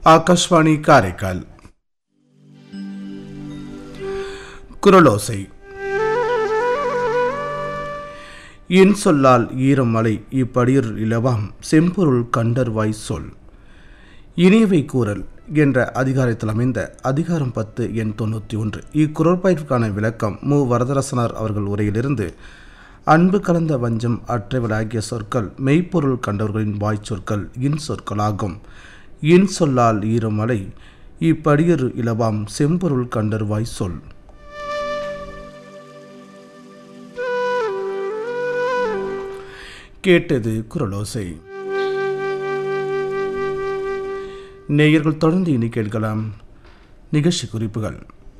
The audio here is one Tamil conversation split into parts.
ஆகாஷ்வாணி காரைக்கால் குரலோசை என் சொல்லால் ஈரம் மலை இப்படிர் இலவாம் செம்பொருள் கண்டர்வாய் சொல் இனியவை கூறல் என்ற அதிகாரத்தில் அமைந்த அதிகாரம் பத்து எண் தொண்ணூற்றி ஒன்று இக்குறள்பயிற்கான விளக்கம் மு வரதரசனார் அவர்கள் உரையிலிருந்து அன்பு கலந்த வஞ்சம் அற்றவளாகிய சொற்கள் மெய்ப்பொருள் கண்டவர்களின் வாய்ச் சொற்கள் இன் சொற்களாகும் இன் சொல்லால் ஈரமலை இப்படியரு இலவாம் செம்பொருள் கண்டர்வாய் சொல் கேட்டது குரலோசை நேயர்கள் தொடர்ந்து இனி கேட்கலாம் நிகழ்ச்சி குறிப்புகள்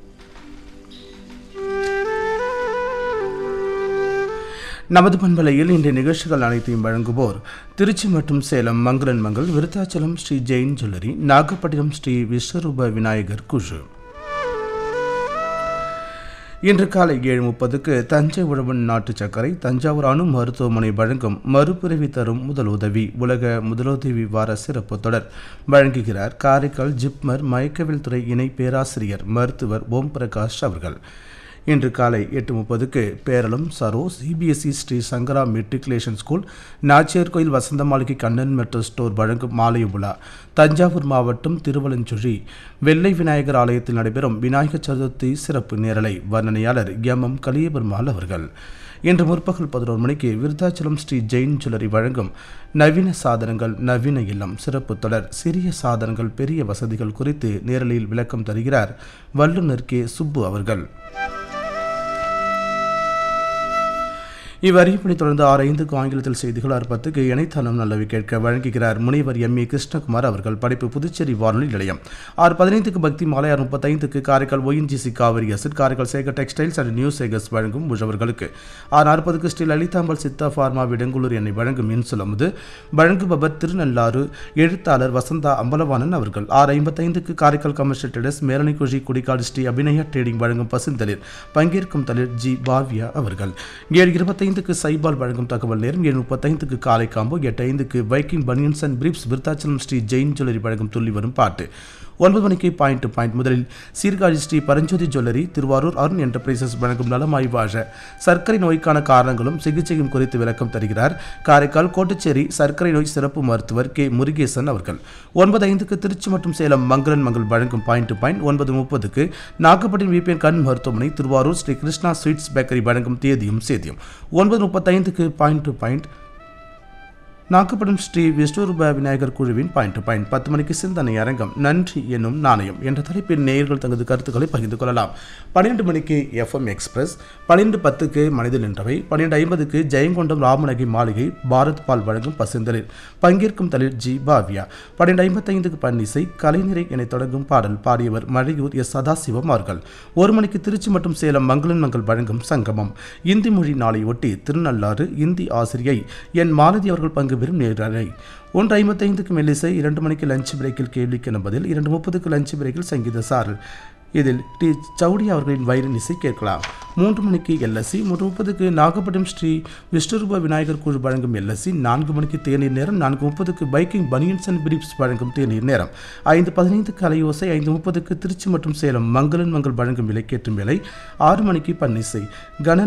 நமது பண்பலையில் இன்றைய நிகழ்ச்சிகள் அனைத்தையும் வழங்குவோர் திருச்சி மற்றும் சேலம் மங்களன் மங்கள் விருத்தாச்சலம் ஸ்ரீ ஜெயின் ஜுவல்லரி நாகப்பட்டினம் ஸ்ரீ விஸ்வரூப விநாயகர் குழு இன்று காலை ஏழு முப்பதுக்கு தஞ்சை உழவன் நாட்டு சர்க்கரை தஞ்சாவூர் அணு மருத்துவமனை வழங்கும் மறுபிறவி தரும் முதலுதவி உலக முதலுதவி வார சிறப்பு தொடர் வழங்குகிறார் காரைக்கால் ஜிப்மர் மயக்கவியல் துறை இணை பேராசிரியர் மருத்துவர் ஓம் பிரகாஷ் அவர்கள் இன்று காலை எட்டு முப்பதுக்கு பேரளம் சரோ CBSE Shri Sankara matriculation school Nachiyar Koil Vasantha மாளிகை கண்ணன் மெட்ரோ ஸ்டோர் வழங்கும் மாலை விழா தஞ்சாவூர் மாவட்டம் திருவலஞ்சுழி வெள்ளை விநாயகர் ஆலயத்தில் நடைபெறும் விநாயகர் சதுர்த்தி சிறப்பு நேரலை வர்ணனையாளர் எம் எம் கலியபெருமாள் அவர்கள் இன்று முற்பகல் பதினோரு மணிக்கு விருத்தாச்சலம் ஸ்ரீ ஜெயின் ஜுவல்லரி வழங்கும் நவீன சாதனங்கள் நவீன இல்லம் சிறப்பு தொடர் சிறிய சாதனங்கள் பெரிய வசதிகள் குறித்து நேரலையில் விளக்கம் தருகிறார் வல்லுநர் கே சுப்பு அவர்கள் இவ்வறிவிப்பை தொடர்ந்து ஆறு ஐந்துக்கு ஆங்கிலத்தில் செய்திகள் ஆறு பத்துக்கு இணைத்தனம் நல்லவை கேட்க வழங்குகிறார் முனைவர் எம் ஏ கிருஷ்ணகுமார் அவர்கள் படிப்பு புதுச்சேரி வானொலி நிலையம் ஆறு பதினைந்துக்கு பக்தி மாலை ஆறு முப்பத்தைந்துக்கு Karaikal ONGC Cauvery asset Karaikal Sekar textiles and new Sekars வழங்கும் முழவர்களுக்கு ஆறு நாற்பதுக்கு ஸ்ரீ லலிதாம்பல் சித்தா ஃபார்மா விடங்குளூர் என்னை வழங்கும் இன்சுலமுது வழங்குபவர் திருநள்ளாறு எழுத்தாளர் வசந்தா அம்பலவாணன் அவர்கள் ஆறு ஐம்பத்தைந்துக்கு Karaikal commercial traders Melanikuzhi Kudikkadu Shri Abhinaya trading வழங்கும் பசுந்தளிர் பங்கேற்கும் தளிர் ஜி பாவ்யா அவர்கள் ஏழு இருபத்தைந்து ஐந்துக்கு சைபால் வழங்கும் தகவல் நேரம் ஏழு முப்பத்தைந்துக்கு காலை காம்போ எட்டு ஐந்துக்கு Viking banians and briefs Virudhachalam Shri Jain jewellery வழங்கும் துள்ளி வரும் பாட்டு ஒன்பது மணிக்கு பாயிண்ட் டு பாயிண்ட் முதலில் சீர்காழி ஸ்ரீ பரஞ்சோதி ஜுவல்லரி திருவாரூர் அருண் என்டர்பிரைசஸ் வழங்கும் நலமாய்வாக சர்க்கரை நோய்க்கான காரணங்களும் சிகிச்சையும் குறித்து விளக்கம் தருகிறார் காரைக்கால் கோட்டுச்சேரி சர்க்கரை நோய் சிறப்பு மருத்துவர் கே முருகேசன் அவர்கள் ஒன்பது ஐந்துக்கு திருச்சி மற்றும் சேலம் மங்களன் மங்கள் வழங்கும் பாயிண்ட் டு பாயிண்ட் ஒன்பது முப்பதுக்கு நாகப்பட்டினம் விபிஎன் கண் மருத்துவமனை திருவாரூர் ஸ்ரீ கிருஷ்ணா ஸ்வீட்ஸ் பேக்கரி வழங்கும் தேதியும் சேதியும் ஒன்பது முப்பத்தைந்துக்கு point to point Nagapattinam Shri Vishnuroopa Vinayagar குழுவின் பாயிண்ட் டு பாயிண்ட் பத்து மணிக்கு சிந்தனை அரங்கம் நன்றி என்னும் நாணயம் என்ற தலைப்பில் நேயர்கள் தங்களது கருத்துக்களை பகிர்ந்து கொள்ளலாம் பன்னிரெண்டு மணிக்கு எஃப்எம் எக்ஸ்பிரஸ் பன்னிரெண்டு பத்துக்கு மனிதன் என்றவை பன்னிரெண்டு ஐம்பதுக்கு ஜெயங்கொண்டம் ராமநகை மாளிகை பாரத் பால் வழங்கும் பசுந்தளிர் பங்கேற்கும் தளிர் ஜி பாவ்யா பன்னிரெண்டு ஐம்பத்தைந்துக்கு பன்னிசை கலைஞரை என தொடங்கும் பாடல் பாடியவர் மழையூர் எஸ் சதாசிவம் அவர்கள் ஒரு மணிக்கு திருச்சி மற்றும் சேலம் மங்களன் மங்கள் வழங்கும் சங்கமம் இந்தி மொழி நாளை ஒட்டி திருநள்ளாறு இந்தி ஆசிரியை என் மாலதி அவர்கள் பங்கு பெறும் நேரலை ஒன்று ஐம்பத்தைந்துக்கு மெல்லிசை இரண்டு மணிக்கு லஞ்ச் பிரேக்கில் கேள்விக்கு பதில் இரண்டு முப்பதுக்கு லஞ்ச் பிரேக்கில் சங்கீத சாரல் இதில் டி சௌடி அவர்களின் வயிறின் இசை கேட்கலாம் மூன்று மணிக்கு எல்எஸ்சி மூன்று முப்பதுக்கு நாகப்பட்டினம் ஸ்ரீ விஷ்ணுரூப விநாயகர் குழு வழங்கும் எல்எஸ்சி நான்கு மணிக்கு தேநீர் நேரம் நான்கு முப்பதுக்கு பைக்கிங் பனியன்ஸ் அண்ட் பிரிப்ஸ் வழங்கும் தேநீர் நேரம் ஐந்து பதினைந்துக்கு அலையோசை ஐந்து முப்பதுக்கு திருச்சி மற்றும் சேலம் மங்களன் மங்கள் வழங்கும் விலை கேட்டும் விலை ஆறு மணிக்கு பன்னிசை கண